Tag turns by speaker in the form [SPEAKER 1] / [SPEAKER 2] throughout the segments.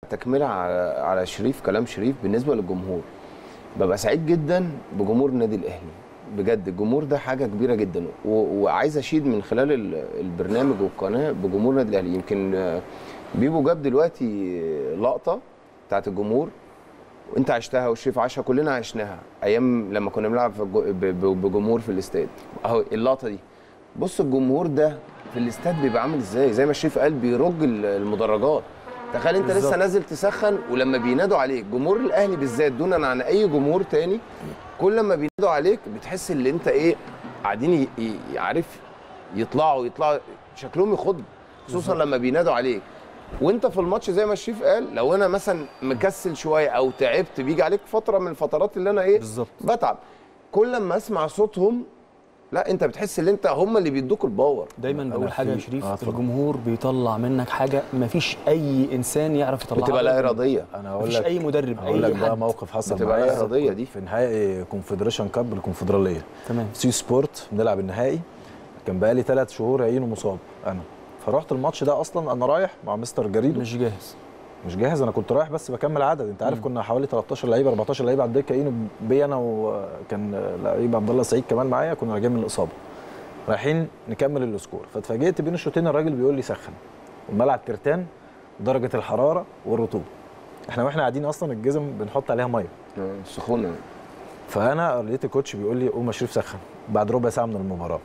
[SPEAKER 1] تكمله على على شريف كلام شريف بالنسبه للجمهور ببقى سعيد جدا بجمهور النادي الاهلي بجد الجمهور ده حاجه كبيره جدا و- وعايز اشيد من خلال ال- البرنامج والقناه بجمهور النادي الاهلي يمكن آه، بيبو جاب دلوقتي لقطه بتاعت الجمهور وانت عشتها وشريف عاشها كلنا عشناها ايام لما كنا بنلعب في الجو- ب- ب- بجمهور في الاستاد اهو اللقطه دي بص الجمهور ده في الاستاد بيبقى عامل ازاي زي ما شريف قال بيرج ال- المدرجات تخيل انت
[SPEAKER 2] بالظبط.
[SPEAKER 1] لسه نازل تسخن ولما بينادوا عليك جمهور الاهلي بالذات دونا عن اي جمهور تاني كل ما بينادوا عليك بتحس ان انت ايه قاعدين ي- ي- عارف يطلعوا يطلعوا شكلهم يخض خصوصا لما بينادوا عليك وانت في الماتش زي ما الشريف قال لو انا مثلا مكسل شويه او تعبت بيجي عليك فتره من الفترات اللي انا ايه
[SPEAKER 2] بالظبط
[SPEAKER 1] بتعب كل ما اسمع صوتهم لا انت بتحس ان انت هم اللي بيدوك الباور
[SPEAKER 2] دايما
[SPEAKER 3] أنا
[SPEAKER 2] بقول حاجه يا
[SPEAKER 3] في-
[SPEAKER 2] شريف
[SPEAKER 3] آه، اتفضل.
[SPEAKER 2] الجمهور بيطلع منك حاجه مفيش اي انسان يعرف يطلعها
[SPEAKER 1] بتبقى لا
[SPEAKER 2] غير
[SPEAKER 1] اراديه
[SPEAKER 3] انا هقول
[SPEAKER 2] مفيش
[SPEAKER 3] لك
[SPEAKER 2] اي مدرب
[SPEAKER 3] هقول
[SPEAKER 2] اي
[SPEAKER 3] لك بقى
[SPEAKER 2] حد
[SPEAKER 3] موقف حصل
[SPEAKER 1] بتبقى
[SPEAKER 3] معايا
[SPEAKER 1] لا إرادية دي.
[SPEAKER 3] في نهائي كونفدريشن كاب الكونفدراليه
[SPEAKER 2] تمام
[SPEAKER 3] سي سبورت بنلعب النهائي كان بقى لي ثلاث شهور عينه مصاب انا فرحت الماتش ده اصلا انا رايح مع مستر جريدو
[SPEAKER 2] مش جاهز
[SPEAKER 3] مش جاهز انا كنت رايح بس بكمل عدد انت عارف كنا حوالي 13 لعيبه 14 لعيبه على الدكه اينو بي انا وكان لعيب عبد الله سعيد كمان معايا كنا راجعين من الاصابه رايحين نكمل السكور فاتفاجئت بين الشوطين الراجل بيقول لي سخن الملعب ترتان درجه الحراره والرطوبه احنا واحنا قاعدين اصلا الجزم بنحط عليها ميه
[SPEAKER 1] آه، سخونه
[SPEAKER 3] فانا لقيت الكوتش بيقول لي قوم يا شريف سخن بعد ربع ساعه من المباراه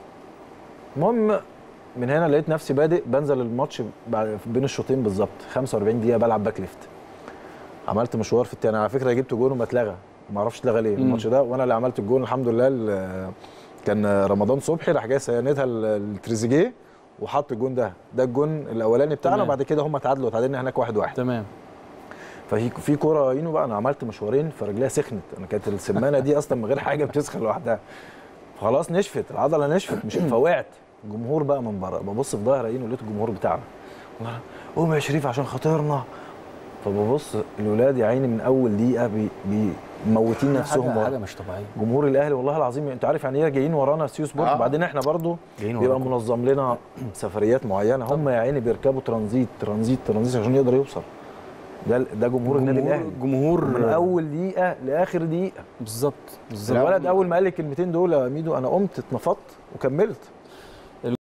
[SPEAKER 3] المهم من هنا لقيت نفسي بادئ بنزل الماتش بعد بين الشوطين بالظبط 45 دقيقه بلعب باك ليفت عملت مشوار في التاني على فكره جبت جون وما اتلغى ما اعرفش اتلغى ليه
[SPEAKER 2] مم.
[SPEAKER 3] الماتش ده وانا اللي عملت الجون الحمد لله ال- كان رمضان صبحي راح جاي ساندها لتريزيجيه وحط الجون ده ده الجون الاولاني بتاعنا
[SPEAKER 2] تمام.
[SPEAKER 3] وبعد كده هم تعادلوا تعادلنا هناك واحد واحد
[SPEAKER 2] تمام
[SPEAKER 3] ففي في كوره اينو بقى انا عملت مشوارين فرجليها سخنت انا كانت السمانه دي اصلا من غير حاجه بتسخن لوحدها فخلاص نشفت العضله نشفت مش فوقعت الجمهور بقى من بره ببص في ظهر اينو لقيت الجمهور بتاعنا قوم يا شريف عشان خاطرنا فببص الاولاد يا عيني من اول دقيقه بي بيموتين نفسهم
[SPEAKER 2] حاجه,
[SPEAKER 3] ورا.
[SPEAKER 2] حاجة مش طبيعيه
[SPEAKER 3] جمهور الاهلي والله العظيم انت عارف يعني ايه جايين ورانا سيو سبورت
[SPEAKER 1] آه.
[SPEAKER 3] وبعدين احنا برضو
[SPEAKER 2] جايين
[SPEAKER 3] بيبقى
[SPEAKER 2] وراكم.
[SPEAKER 3] منظم لنا سفريات معينه هم يا عيني بيركبوا ترانزيت ترانزيت ترانزيت عشان يقدر يوصل ده ده جمهور النادي الاهلي
[SPEAKER 2] جمهور
[SPEAKER 3] من اول دقيقه لاخر دقيقه
[SPEAKER 2] بالظبط بالظبط
[SPEAKER 3] الولد اول ما قال لي الكلمتين دول يا ميدو انا قمت اتنفضت وكملت